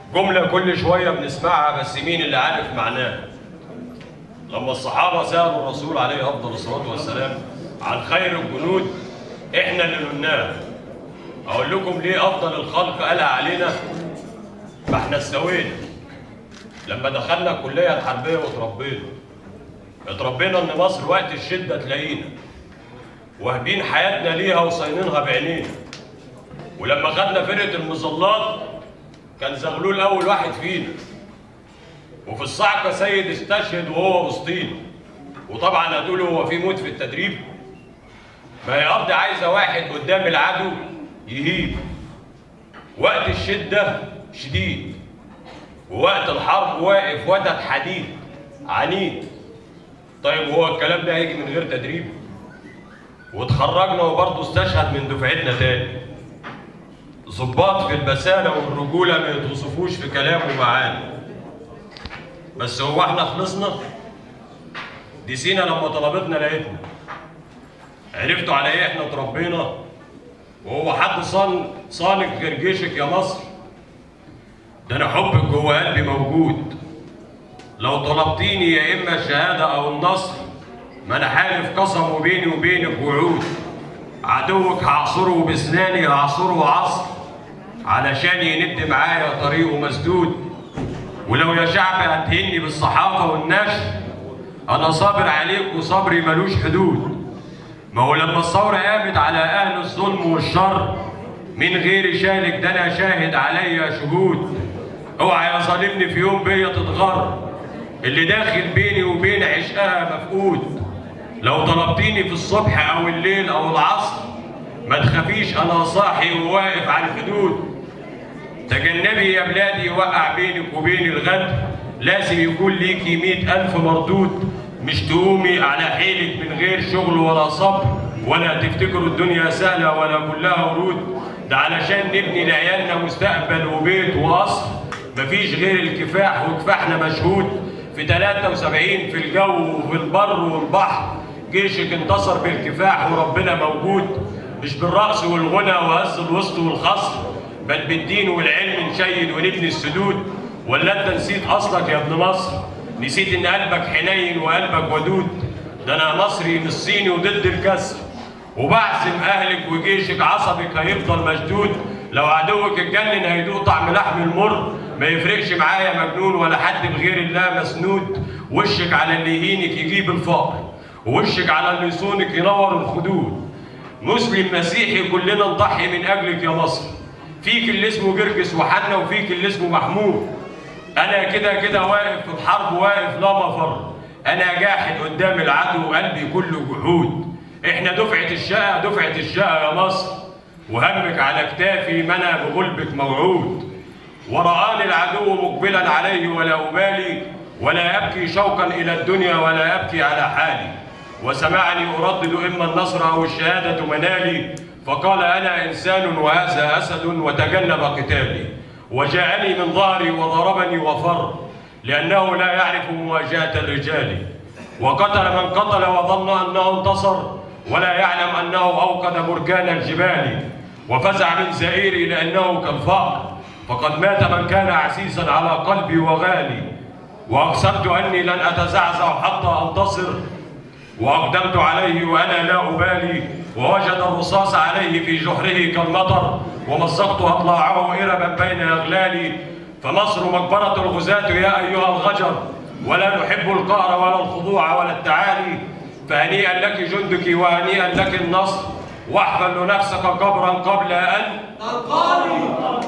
جملة كل شوية بنسمعها بس مين اللي عارف معناها لما الصحابة سألوا الرسول عليه أفضل الصلاة والسلام عن خير الجنود إحنا اللي قلناها أقول لكم ليه أفضل الخلق قالها علينا ما إحنا استوينا لما دخلنا الكلية الحربية وتربينا اتربينا إن مصر وقت الشدة تلاقينا واهبين حياتنا ليها وصاينينها بعينينا ولما خدنا فرقة المظلات كان زغلول أول واحد فينا وفي الصعقة سيد استشهد وهو وسطينا وطبعا هتقولوا هو في موت في التدريب ما هي أرض عايزة واحد قدام العدو يهيب وقت الشدة شديد ووقت الحرب واقف وتد حديد عنيد طيب هو الكلام ده هيجي من غير تدريب واتخرجنا وبرضه استشهد من دفعتنا تاني ظباط في البسالة والرجولة ما يتوصفوش في كلام ومعاني بس هو احنا خلصنا دي سينا لما طلبتنا لقيتنا عرفتوا على ايه احنا اتربينا وهو حد صان صانك غير جيشك يا مصر ده انا حبك جوه قلبي موجود لو طلبتيني يا اما الشهاده او النصر ما انا حالف قسم بيني وبينك وعود عدوك هعصره باسناني هعصره عصر علشان يند معايا طريقه مسدود ولو يا شعب هتهني بالصحافه والنشر انا صابر عليك وصبري ملوش حدود ما هو لما الثوره قامت على اهل الظلم والشر من غير شالك ده انا شاهد عليا شهود اوعى يا ظالمني في يوم بيا تتغر اللي داخل بيني وبين عشقها مفقود لو طلبتيني في الصبح او الليل او العصر ما تخافيش انا صاحي وواقف على الحدود تجنبي يا بلادي يوقع بينك وبين الغد لازم يكون ليكي مئة ألف مردود مش تقومي على حيلك من غير شغل ولا صبر ولا تفتكروا الدنيا سهلة ولا كلها ورود ده علشان نبني لعيالنا مستقبل وبيت وقصر مفيش غير الكفاح وكفاحنا مشهود في 73 في الجو وفي البر والبحر جيشك انتصر بالكفاح وربنا موجود مش بالرقص والغنى وهز الوسط والخصر بل بالدين والعلم نشيد ونبني السدود ولا انت نسيت اصلك يا ابن مصر نسيت ان قلبك حنين وقلبك ودود ده انا مصري مش صيني وضد الكسر وبعزم اهلك وجيشك عصبك هيفضل مشدود لو عدوك اتجنن هيدوق طعم لحم المر ما يفرقش معايا مجنون ولا حد بغير الله مسنود وشك على اللي يهينك يجيب الفقر ووشك على اللي يصونك ينور الخدود مسلم مسيحي كلنا نضحي من اجلك يا مصر فيك اللي اسمه جرجس وحنا وفيك اللي اسمه محمود انا كده كده واقف في الحرب واقف لا مفر انا جاحد قدام العدو قلبي كله جحود احنا دفعه الشقه دفعه الشقه يا مصر وهمك على كتافي ما انا بغلبك موعود ورآني العدو مقبلا عليه ولا أبالي ولا أبكي شوقا إلى الدنيا ولا أبكي على حالي وسمعني أردد إما النصر أو الشهادة منالي فقال أنا إنسان وهذا أسد وتجنب قتالي وجاءني من ظهري وضربني وفر لأنه لا يعرف مواجهة الرجال وقتل من قتل وظن أنه انتصر ولا يعلم أنه أوقد بركان الجبال وفزع من زئيري لأنه كالفأر فقد مات من كان عزيزا على قلبي وغالي واقسمت اني لن اتزعزع حتى انتصر واقدمت عليه وانا لا ابالي ووجد الرصاص عليه في جحره كالمطر ومزقت اضلاعه اربا بين اغلالي فمصر مقبره الغزاة يا ايها الغجر ولا نحب القهر ولا الخضوع ولا التعالي فهنيئا لك جندك وهنيئا لك النصر واحفل لنفسك قبرا قبل ان تلقاني